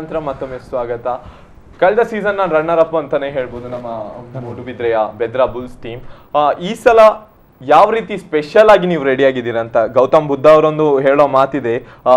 ನಂತರ ಮತ್ತೊಮ್ಮೆ ಸ್ವಾಗತ ಕಳೆದ ಸೀಸನ್ ನಾನು ರನ್ನರ್ ಅಪ್ ಅಂತಾನೆ ಹೇಳ್ಬೋದು ನಮ್ಮ ಮೂಡುಬಿದ್ರೆಯ ಬೆದ್ರಾ ಬುಲ್ಸ್ ಟೀಮ್ ಈ ಸಲ ಯಾವ ರೀತಿ ಸ್ಪೆಷಲ್ ಆಗಿ ನೀವು ರೆಡಿ ಆಗಿದ್ದೀರಾ ಅಂತ ಗೌತಮ್ ಬುದ್ಧ ಅವರೊಂದು ಹೇಳೋ ಮಾತಿದೆ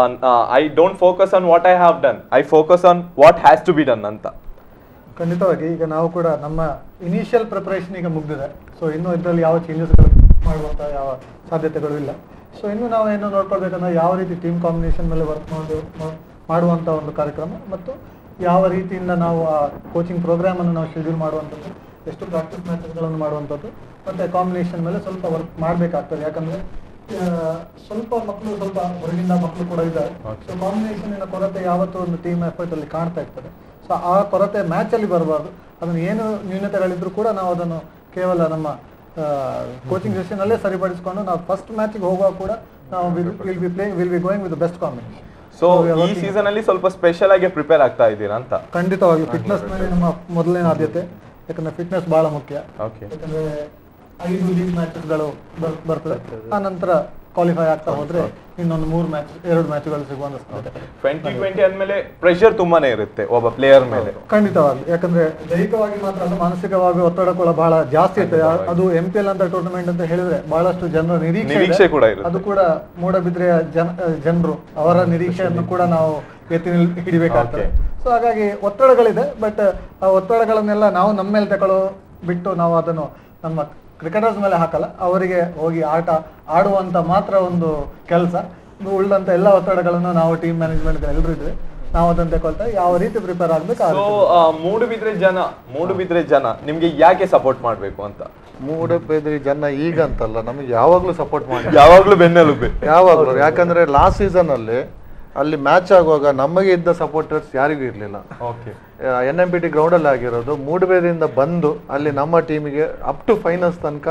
I don't focus on what I have done I focus on what has to be done ಅಂತ ಖಂಡಿತವಾಗಿ ಈಗ ನಾವು ಕೂಡ ನಮ್ಮ ಇನಿಷಿಯಲ್ ಪ್ರಿಪರೇಷನ್ ಈಗ ಮುಗಿದಿದೆ ಸೊ ಇನ್ನು ಇದರಲ್ಲಿ ಯಾವ ಚೇಂಜಸ್ಗಳು ಮಾಡುವಂಥ ಯಾವ ಸಾಧ್ಯತೆಗಳು ಇಲ್ಲ ಸೊ ಇನ್ನು ನಾವು ಏನು ನೋಡ್ಕೊಳ್ಬೇಕಂದ್ರೆ ಯಾವ ರೀತಿ ಟೀಮ್ ಕಾಂಬಿನೇಷನ್ ಮೇಲೆ ವರ್ಕ್ ಮಾಡಿ ಮಾ- ಮಾಡುವಂಥ ಒಂದು ಕಾರ್ಯಕ್ರಮ ಮತ್ತು ಯಾವ ರೀತಿಯಿಂದ ನಾವು ಆ ಕೋಚಿಂಗ್ ಪ್ರೋಗ್ರಾಮನ್ನು ನಾವು ಶೆಡ್ಯೂಲ್ ಮಾಡುವಂಥದ್ದು ಎಷ್ಟು ಪ್ರಾಕ್ಟೀಸ್ ಮ್ಯಾಚಸ್ಗಳನ್ನು ಮಾಡುವಂಥದ್ದು ಮತ್ತು ಕಾಂಬಿನೇಷನ್ ಮೇಲೆ ಸ್ವಲ್ಪ ವರ್ಕ್ ಮಾಡಬೇಕಾಗ್ತದೆ ಯಾಕಂದರೆ ಸ್ವಲ್ಪ ಮಕ್ಕಳು ಸ್ವಲ್ಪ ಹೊರಗಿಂದ ಮಕ್ಕಳು ಕೂಡ ಇದ್ದಾರೆ ಸೊ ಕಾಂಬಿನೇಷನಿನ ಕೊರತೆ ಯಾವತ್ತೂ ಒಂದು ಟೀಮ್ ಎಫರ್ಟ್ ಅಲ್ಲಿ ಕಾಣ್ತಾ ಇರ್ತದೆ ಸೊ ಆ ಕೊರತೆ ಮ್ಯಾಚ್ ಅಲ್ಲಿ ಬರಬಾರ್ದು ಅದನ್ನು ಏನು ನ್ಯೂನತೆಗಳಿದ್ರು ಕೂಡ ನಾವು ಅದನ್ನು ಕೇವಲ ನಮ್ಮ ಕೋಚಿಂಗ್ ಸೆಷನ್ ಅಲ್ಲೇ ಸರಿಪಡಿಸಿಕೊಂಡು ನಾವು ಫಸ್ಟ್ ಮ್ಯಾಚಿಗೆ ಹೋಗುವಾಗ ಕೂಡ ನಾವು will be playing will be going with best combination so ಈ ಸೀಸನ್ ಅಲ್ಲಿ ಸ್ವಲ್ಪ ಸ್ಪೆಷಲ್ ಆಗಿ ಪ್ರಿಪೇರ್ ಆಗ್ತಾ ಇದ್ದೀರಾ ಅಂತ ಖಂಡಿತವಾಗಿ ಫಿಟ್ನೆಸ್ ಮೇಲೆ ನಮ್ಮ ಮೊದಲನೇ ಆದ್ಯತೆ ಯಾಕಂದ್ರೆ ಫಿಟ್ನೆಸ್ ಬಹಳ ಮುಖ್ಯ ಓಕೆ ಯಾಕಂದ್ರೆ ಐದು ಲೀಗ್ ಮ್ಯಾಚಸ್ಗಳು ಬರ್ತದೆ ಆ ನಂತರ ಕ್ವಾಲಿಫೈ ಆಗ್ತಾ ಹೋದ್ರೆ ಇನ್ನೊಂದು ಮೂರು ಮ್ಯಾಚ್ ಎರಡು ಮ್ಯಾಚ್ಗಳು ಸಿಗುವಂತ ಸಾಧ್ಯತೆ ಟ್ವೆಂಟಿ ಟ್ವೆಂಟಿ ಆದ್ಮೇಲೆ ಪ್ರೆಷರ್ ತುಂಬಾನೇ ಇರುತ್ತೆ ಒಬ್ಬ ಪ್ಲೇಯರ್ ಮೇಲೆ ಖಂಡಿತವಾಗಿ ಯಾಕಂದ್ರೆ ದೈಹಿಕವಾಗಿ ಮಾತ್ರ ಅಲ್ಲ ಮಾನಸಿಕವಾಗಿ ಒತ್ತಡ ಕೂಡ ಬಹಳ ಜಾಸ್ತಿ ಇರ್ತದೆ ಆ- ಅದು ಎಂ ಪಿ ಎಲ್ ಅಂತ ಟೂರ್ನಮೆಂಟ್ ಅಂತ ಹೇಳಿದ್ರೆ ಬಹಳಷ್ಟು ಜನರ ನಿರೀಕ್ಷೆ ಇದೆ. ನಿರೀಕ್ಷೆ ಕೂಡ ಇರುತ್ತೆ. ಅದು ಕೂಡ ಮೂಡಬಿದ್ರೆಯ ಜನ ಜನರು ಅವರ ನಿರೀಕ್ಷೆಯನ್ನು ಕೂಡ ನಾವು ಎತ್ತಿ ನಿಲ್- ಹಿಡಿಬೇಕಾಗ್ತದೆ ಸೊ ಹಾಗಾಗಿ ಒತ್ತಡಗಳಿದೆ ಬಟ್ ಆ ಒತ್ತಡಗಳನ್ನೆಲ್ಲ ನಾವು ನಮ್ಮ ಮೇಲೆ ತಗೊಳ್ಳೋ ಬಿಟ್ಟು ನಾವು ಅದನ್ನು ನಮ್ಮ ಕ್ರಿಕೆಟರ್ಸ್ ಮೇಲೆ ಹಾಕಲ್ಲ ಅವರಿಗೆ ಹೋಗಿ ಆಟ ಆಡುವಂತ ಮಾತ್ರ ಒಂದು ಕೆಲಸ ಉಳ್ಳಂತ ಎಲ್ಲ ಒತ್ತಡಗಳನ್ನು ನಾವು ಟೀಮ್ ಮ್ಯಾನೇಜ್ಮೆಂಟ್ ಎಲ್ಲರೂ ಇದ್ರೆ ನಾವು ಅದನ್ನು ತಗೊಳ್ತಾ ಯಾವ ರೀತಿ ಪ್ರಿಪೇರ್ ಆಗ್ಬೇಕು ಆ ಸೊ ರೀತಿ ಮೂಡುಬಿದ್ರೆ ಜನ ಮೂಡುಬಿದ್ರೆ ಜನ ನಿಮ್ಗೆ ಯಾಕೆ ಸಪೋರ್ಟ್ ಮಾಡ್ಬೇಕು ಅಂತ ಮೂಡಬೇದ್ರಿ ಜನ ಈಗ ಅಂತಲ್ಲ ನಮಗೆ ಯಾವಾಗ್ಲೂ ಸಪೋರ್ಟ್ ಮಾಡಿ ಯಾವಾಗ್ಲೂ ಬೆನ್ನೆಲುಬೆ ಯಾವಾಗ್ಲೂ ಯಾಕಂದ್ರೆ ಲಾಸ್ಟ್ ಸೀಸನ್ ಅಲ್ಲಿ ಅಲ್ಲಿ ಮ್ಯಾಚ್ ಆಗುವಾಗ ನಮಗೆ ಇದ್ದ ಸಪೋರ್ಟರ್ಸ್ ಯಾರಿಗೂ ಇರ್ಲಿಲ್ಲ okay N M P T ground ಅಲ್ಲಿ ಆಗಿರೋದು ಮೂಡಬೇದ್ರಿಂದ ಬಂದು ಅಲ್ಲಿ ನಮ್ಮ ಟೀಮಿಗೆ ಅಪ್ ಟು ಫೈನಲ್ಸ್ ತನಕ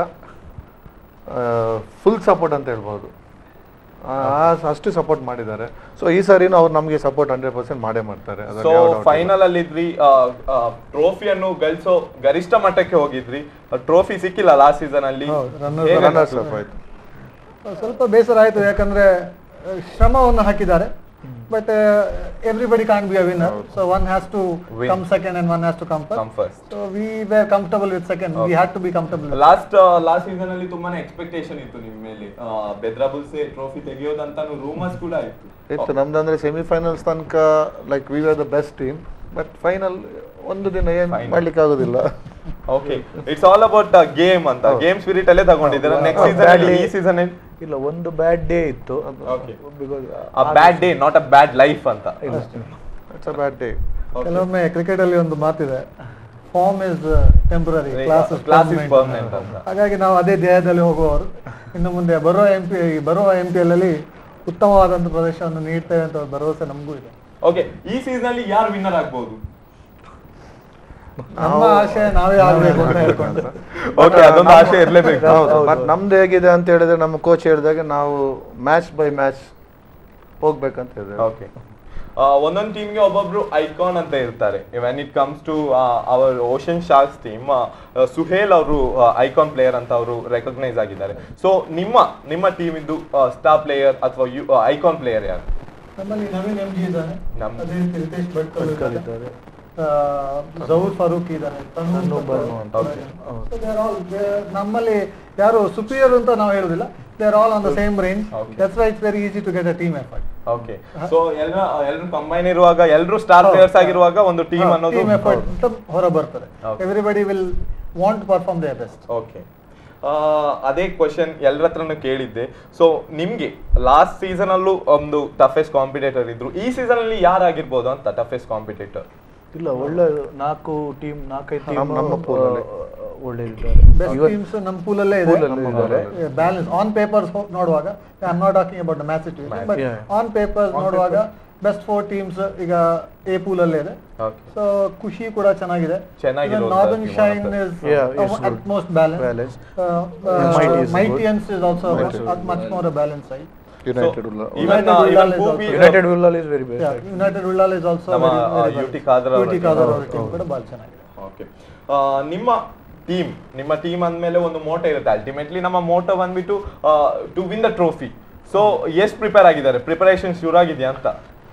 ಫುಲ್ ಸಪೋರ್ಟ್ ಅಂತ ಹೇಳ್ಬೋದು ಆ, ಆ- ಅಷ್ಟು ಸಪೋರ್ಟ್ ಮಾಡಿದ್ದಾರೆ ಸೊ ಈ ಸಾರಿನೂ ಅವ್ರು ನಮಗೆ ಸಪೋರ್ಟ್ ಹಂಡ್ರೆಡ್ ಪರ್ಸೆಂಟ್ ಮಾಡೇ ಮಾಡ್ತಾರೆ ಅದ್ರಲ್ಲಿ ಸೊ ಯಾವ doubt ಇಲ್ಲ. ಫೈನಲ್ ಅಲ್ಲಿ ಇದ್ರಿ ಟ್ರೋಫಿಯನ್ನು ಗಳಿಸೋ ಗರಿಷ್ಠ ಮಟ್ಟಕ್ಕೆ ಹೋಗಿದ್ರಿ ಟ್ರೋಫಿ ಸಿಕ್ಕಿಲ್ಲ ಲಾಸ್ಟ್ ಸೀಸನ್ ಅಲ್ಲಿ ಹೌದು, runners- ಹೇಗೆ Runners ಅನ್ಸ್ತು? up ಆಯ್ತು ಸ್ವಲ್ಪ ಬೇಸರ ಆಯ್ತು ಯಾಕಂದ್ರೆ ಆ, ಶ್ರಮವನ್ನು ಹಾಕಿದ್ದಾರೆ but everybody can be a winner so one has to Win. Come second and one has to come Come first. So we were comfortable with second we had to be comfortable last last season ಅಲ್ಲಿ ತುಂಬಾನೇ expectation ಇತ್ತು ನಿಮ್ ಮೇಲೆ ಬೆದ್ರಾಬುಲ್ಸ್ trophy ತೆಗೆಯೋದಂತಾನು rumours ಕೂಡ ಇತ್ತು ಇತ್ತು ನಮ್ದಂದ್ರೆ semifinals ತನಕ like we are the best team but final ಒಂದು ದಿನ ಏನ್ Final. ಮಾಡ್ಲಿಕ್ಕೆ ಆಗೋದಿಲ್ಲ okay it's all about game ಅಂತ ಗೇಮ್ ಸ್ಪಿರಿಟ್ ಅಲ್ಲೇ ತಗೊಂಡಿದ್ದೀರಾ ನೆಕ್ಸ್ಟ್ ಸೀಸನ್ ಅಲ್ಲಿ ಈ ಸೀಸನ್ ಇಲ್ಲ ಒಂದು ಬ್ಯಾಡ್ ಡೇ ಇತ್ತು Okay. Because a bad day not a bad life ಅಂತ ಇಟ್ಸ್ ಅ ಬ್ಯಾಡ್ ಡೇ ಕೆಲವೊಮ್ಮೆ ಕ್ರಿಕೆಟ್ ಅಲ್ಲಿ ಒಂದು ಮಾತಿದೆ form is temporary class class is permanent ಅಂತ ಹಾಗಾಗಿ ನಾವು ಅದೇ ದೇಹದಲ್ಲಿ ಹೋಗುವವರು ಇನ್ನು ಮುಂದೆ ಬರುವ ಎಂ ಪಿ ಬರುವ ಎಂ ಪಿ ಎಲ್ ಅಲ್ಲಿ ಉತ್ತಮವಾದಂತ ಪ್ರದರ್ಶನವನ್ನು ನೀಡ್ತೇವೆ ಅಂತ ಭರವಸೆ ನಮಗೂ ಇದೆ ಓಕೆ ಈ ಸೀಸನ್ ಅಲ್ಲಿ ಯಾರು ವಿನ್ನರ್ ಆಗ್ಬೋದು ನಮ್ಮ ಆಶಯ ನಾವೇ ಆಗ್ಬೇಕು ಅಂತ ಹೇಳ್ಕೊಂಡು ಓಕೆ ಅದೊಂದು ಆಸೆ ಇರ್ಲೇಬೇಕು ಹೌದು ಬಟ್ ನಮ್ದು ಹೇಗಿದೆ ಅಂತ ಹೇಳಿದ್ರೆ ನಮ್ಮ ಕೋಚ್ ಹೇಳಿದಾಗ ನಾವು ಮ್ಯಾಚ್ ಬೈ ಮ್ಯಾಚ್ ಹೋಗ್ಬೇಕಂತ ಹೇಳಿದ್ರೆ ಓಕೆ ಒಂದೊಂದು ಟೀಮ್ಗೆ ಒಬ್ಬೊಬ್ರು ಐಕಾನ್ ಅಂತ ಇರ್ತಾರೆ when it comes to our Ocean Sharks team Suhail ಅವರು ಐಕಾನ್ ಪ್ಲೇಯರ್ ಅಂತ ಅವರು ರೆಕಗ್ನೈಸ್ ಆಗಿದ್ದಾರೆ ಸೊ ನಿಮ್ಮ ನಿಮ್ಮ ಟೀಮ್ ಇದ್ದು ಸ್ಟಾರ್ ಪ್ಲೇಯರ್ ಅಥವಾ ಐಕಾನ್ ಪ್ಲೇಯರ್ ಯಾರು ನಮ್ಮಲ್ಲಿ ನವೀನ್ ಎಂ ಜಿ ಇದ್ದಾನೆ ನಮ್ಮ- ಅದೇ ರೀತಿ ರಿತೇಶ್ ಭಟ್ಕಲ್ ಇದ್ದಾರೆ ಜೌರ್ ಫಾರೂಕ್ ಇದ್ದಾನೆ ತನ್ನೂರ್ ಬರ್ನು ಅಂತ. ಇದ್ದಾರೆ. So they are all- they- ನಮ್ಮಲ್ಲಿ ಯಾರು ಸುಪೀರಿಯರ್ ಅಂತ ನಾವು ಹೇಳುದಿಲ್ಲ they are all on the same range Okay. That's why it's very easy to get a team effort okay so ಎಲ್ಲ ಎಲ್ಲರೂ ಕಂಬೈನ್ ಇರುವಾಗ ಎಲ್ಲರೂ ಸ್ಟಾರ್ ಪ್ಲೇಯರ್ಸ್ ಆಗಿರುವಾಗ ಒಂದು ಟೀಮ್ ಅನ್ನೋದು ಟೀಮ್ ಎಫರ್ಟ್ ಅಂತ ಹೊರ ಬರ್ತದೆ Okay. Everybody will want perform their best okay ಅದೇ ಕ್ವಶನ್ ಎಲ್ಲರ ಹತ್ರನೂ ಕೇಳಿದ್ದೆ ಸೊ ನಿಮ್ಗೆ ಲಾಸ್ಟ್ ಸೀಸನ್ ಅಲ್ಲೂ ಒಂದು ಟಫೆಸ್ಟ್ ಕಾಂಪಿಟೇಟರ್ ಇದ್ರು ಈ ಸೀಸನ್ ಅಲ್ಲಿ ಯಾರಾಗಿರ್ಬೋದು ಅಂತ ಟಫೆಸ್ಟ್ ಕಾಂಪಿಟೇಟರ್ ಇಲ್ಲ ಒಳ್ಳೆ ನಾಲ್ಕು ಟೀಮ್ ನಾಲ್ಕೈದು ಟೀಮ್ ನಮ್ಮ- ನಮ್ಮ pool ಅಲ್ಲಿ. ಒಳ್ಳೆದಿದ್ದಾರೆ ಬೆಸ್ಟ್ ಟೀಮ್ಸ್ ನಮ್ಮ ಪೂಲ್ ಅಲ್ಲೇ ಇದೆ Pool ಅಲ್ಲಿ ಇದ್ದಾರೆ. ಬ್ಯಾಲೆನ್ಸ್ ಆನ್ ಪೇಪರ್ಸ್ ನೋಡುವಾಗ I am not talking about the match situation but Yeah. On papers ನೋಡುವಾಗ ಬೆಸ್ಟ್ ಫೋರ್ ಟೀಮ್ಸ್ ಈಗ ಎ ಪೂಲ್ ಅಲ್ಲೇ ಇದೆ ಓಕೆ ಸೊ ಖುಷಿ ಕೂಡ ಚೆನ್ನಾಗಿದೆ ಚೆನ್ನಾಗಿರೋದು ನಾರ್ದನ್ team ಶೈನ್ ಅನ್ನತ್ತೆ. Is Yeah, it's at most balance Balanced. Mighty is Mightians is also Mighty is much more balance side United even, United uh, even Ullal is Poopi- also- United ವಿಲ್ಲಲ್ is very best United Ullal is also ನಮ್ಮ, ಆ, UT Khader ಅವರ team. Khader ಅವರ ಹೌದು, team ಹೌದು. ಕೂಡ ಬಹಳ ಚೆನ್ನಾಗಿದೆ ಓಕೆ ನಿಮ್ಮ ಟೀಮ್ ನಿಮ್ಮ ಟೀಮ್ ಅಂದ್ಮೇಲೆ ಒಂದು ಮೋಟೋ ಇರುತ್ತೆ ಅಲ್ಟಿಮೇಟ್ಲಿ ನಮ್ಮ ಮೋಟೋ ಬಂದ್ಬಿಟ್ಟು to win the trophy so ಎಷ್ಟು ಪ್ರಿಪೇರ್ ಆಗಿದ್ದಾರೆ ಪ್ರಿಪರೇಷನ್ ಶುರು ಆಗಿದೆಯಾ ಅಂತ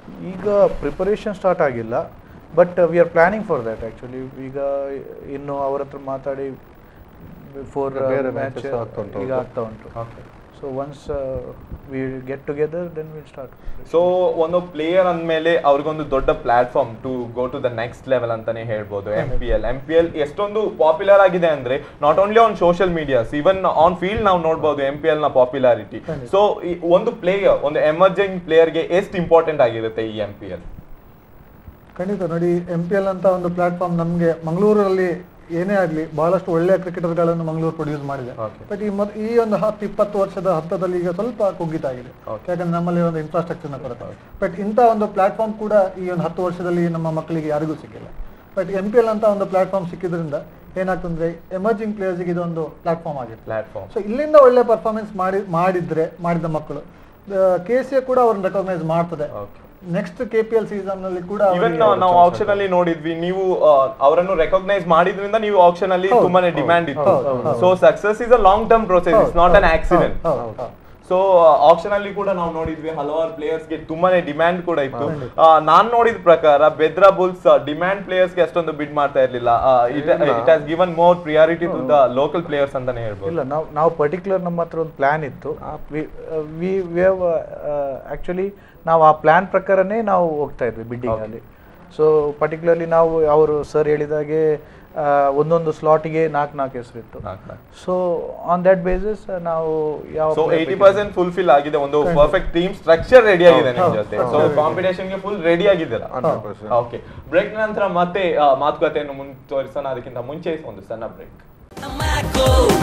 ಈಗ ಪ್ರಿಪರೇಷನ್ ಸ್ಟಾರ್ಟ್ ಆಗಿಲ್ಲ but we are planning for that actually ಈಗ ಇನ್ನು ಅವ್ರ ಹತ್ರ ಮಾತಾಡಿ ಫೋರ್ ಈಗ ಬೇರೆ matches ಆಗ್ತಾ ಉಂಟು. ಈಗ ಆಗ್ತಾ ಉಂಟು so once we get together then will start so ಒಂದು ಪ್ಲೇಯರ್ ಅಂದಮೇಲೆ ಅವ್ರಿಗೊಂದು ದೊಡ್ಡ platform to go to the next level ಅಂತಾನೆ ಹೇಳ್ಬೋದು M P L M P L ಎಷ್ಟೊಂದು ಪಾಪ್ಯುಲರ್ ಆಗಿದೆ ಅಂದ್ರೆ not only on social medias even on field ನಾವು ನೋಡ್ಬೋದು ಎಂ ಪಿ ಎಲ್ ನ ಪಾಪ್ಯುಲಾರಿಟಿ ಸೊ ಒಂದು ಪ್ಲೇಯರ್ ಒಂದು ಎಮರ್ಜಿಂಗ್ ಪ್ಲೇಯರ್ಗೆ ಎಷ್ಟು ಇಂಪಾರ್ಟೆಂಟ್ ಆಗಿರುತ್ತೆ ಈ ಎಂ ಪಿ ಎಲ್ ಖಂಡಿತ ನೋಡಿ ಎಂ ಪಿ ಎಲ್ ಅಂತ ಒಂದು ಪ್ಲಾಟ್ಫಾರ್ಮ್ ನಮಗೆ ಮಂಗಳೂರಲ್ಲಿ ಏನೇ ಆಗಲಿ ಬಹಳಷ್ಟು ಒಳ್ಳೆಯ ಕ್ರಿಕೆಟರ್ಗಳನ್ನು ಮಂಗಳೂರು ಪ್ರೊಡ್ಯೂಸ್ ಮಾಡಿದೆ Okay. ಬಟ್ ಈ ಮೊದ್- ಈ ಒಂದು ಹತ್ತು ಇಪ್ಪತ್ತು ವರ್ಷದ ಹಂತದಲ್ಲಿ ಈಗ ಸ್ವಲ್ಪ ಕುಗ್ಗಿತಾಗಿದೆ Okay. ಯಾಕಂದ್ರೆ ನಮ್ಮಲ್ಲಿ ಒಂದು ಇನ್ಫ್ರಾಸ್ಟ್ರಕ್ಚರ್ನ ಕೊರತೆ ಬಟ್ ಇಂಥ ಒಂದು ಪ್ಲಾಟ್ಫಾರ್ಮ್ ಕೂಡ ಈ ಒಂದು ಹತ್ತು ವರ್ಷದಲ್ಲಿ ನಮ್ಮ ಮಕ್ಕಳಿಗೆ ಯಾರಿಗೂ ಸಿಕ್ಕಿಲ್ಲ ಬಟ್ ಎಂ ಪಿ ಎಲ್ ಅಂತ ಒಂದು ಪ್ಲಾಟ್ಫಾರ್ಮ್ ಸಿಕ್ಕಿದ್ರಿಂದ ಏನಾಗ್ತಂದ್ರೆ ಎಮರ್ಜಿಂಗ್ ಪ್ಲೇಯರ್ಸ್ಗೆ ಇದೊಂದು ಪ್ಲಾಟ್ಫಾರ್ಮ್ ಆಗಿದೆ ಪ್ಲಾಟ್ಫಾರ್ಮ್ ಸೊ ಇಲ್ಲಿಂದ ಒಳ್ಳೆ ಪರ್ಫಾರ್ಮೆನ್ಸ್ ಮಾಡಿ ಮಾಡಿದ್ರೆ ಮಾಡಿದ ಮಕ್ಕಳು ಕೆ ಸಿ ಎ ಕೂಡ ಅವ್ರನ್ನ ರೆಕಗ್ನೈಸ್ ಮಾಡ್ತದೆ Okay. Next K P L season ನಲ್ಲಿ ಕೂಡ ಇವನ್ ಅವರಿಗೆ- ನಾವು ಆಪ್ಷನ್ ಅಲ್ಲಿ ನೋಡಿದ್ವಿ ನೀವು ಆ, ಅವರನ್ನು ರೆಕಗ್ನೈಸ್ ಮಾಡಿದ್ರಿಂದ ನೀವು ಆಪ್ಷನ್ ಅಲ್ಲಿ ಹೌದು, ತುಂಬಾನೇ ಡಿಮ್ಯಾಂಡ್ ಇತ್ತು ಹೌದು, ಹೌದು. So success is a long term process it's not an accident ಹೌದು, ಹೌದು, ಹೌದು. ಸೊ ಆಪ್ಷನ್ ಅಲ್ಲಿ ಕೂಡ ನಾವು ನೋಡಿದ್ವಿ ಹಲವಾರು ಪ್ಲೇಯರ್ಸ್ ಗೆ ತುಂಬಾನೇ ಡಿಮ್ಯಾಂಡ್ ಕೂಡ ಇತ್ತು ಖಂಡಿತ. ಆ, ನಾನ್ ನೋಡಿದ ಪ್ರಕಾರ ಬೆದ್ರಾ ಬುಲ್ಸ್ ಡಿಮ್ಯಾಂಡ್ ಪ್ಲೇಯರ್ಸ್ ಗೆ ಅಷ್ಟೊಂದು ಬಿಡ್ ಮಾಡ್ತಾ ಇರ್ಲಿಲ್ಲ it has given more priority to the local players ಅಂತಾನೆ ಹೇಳ್ಬೋದು ಇಲ್ಲ ನಾವು ನಾವು ಪರ್ಟಿಕ್ಯುಲರ್ ನಮ್ಮ ಹತ್ರ ಒಂದು ಪ್ಲ್ಯಾನ್ ಇತ್ತು ವಿ ವಿ ಹ್ಯಾವ್ ಆ್ಯಕ್ಚುಲಿ ನಾವು ಆ ಪ್ಲ್ಯಾನ್ ಪ್ರಕಾರನೇ ನಾವು ಹೋಗ್ತಾ ಇದ್ವಿ ಬಿಡ್ಡಿಂಗಲ್ಲಿ ಸೊ ಪರ್ಟಿಕ್ಯುಲರ್ಲಿ ನಾವು ಅವರು ಸರ್ ಹೇಳಿದಾಗೆ ಆ, ಒಂದೊಂದು ಸ್ಲಾಟಿಗೆ ನಾಲ್ಕು ನಾಲ್ಕು ಹೆಸರಿತ್ತು ಸೊ ಆನ್ ದಟ್ ಬೇಸಿಸ್ ನಾವು ಯಾವ ಸೊ player ಏಯ್ಟಿ ಬೇಕು- ಪರ್ಸೆಂಟ್ ಫುಲ್ಫಿಲ್ ಆಗಿದೆ ಒಂದು ಪರ್ಫೆಕ್ಟ್ ಟೀಮ್ ಸ್ಟ್ರಕ್ಚರ್ ರೆಡಿ ಆಗಿದೆ ನಿಮ್ ಹೌದು, ಜೊತೆ ಹೌದು. ಸೊ ಹೌದು. ಕಾಂಪಿಟೇಷನ್ ಗೆ ಫುಲ್ ರೆಡಿ ಆಗಿದ್ದೀರಾ ಹಂಡ್ರೆಡ್ ಪರ್ಸೆಂಟ್ ಓಕೆ ಬ್ರೇಕ್ ನಂತರ ಮತ್ತೆ ಆ, ಮಾತುಕತೆಯನ್ನು ಮುಂದುವರಿಸೋಣ ಅದಕ್ಕಿಂತ ಮುಂಚೆ ಒಂದು ಸಣ್ಣ ಬ್ರೇಕ್ Marco.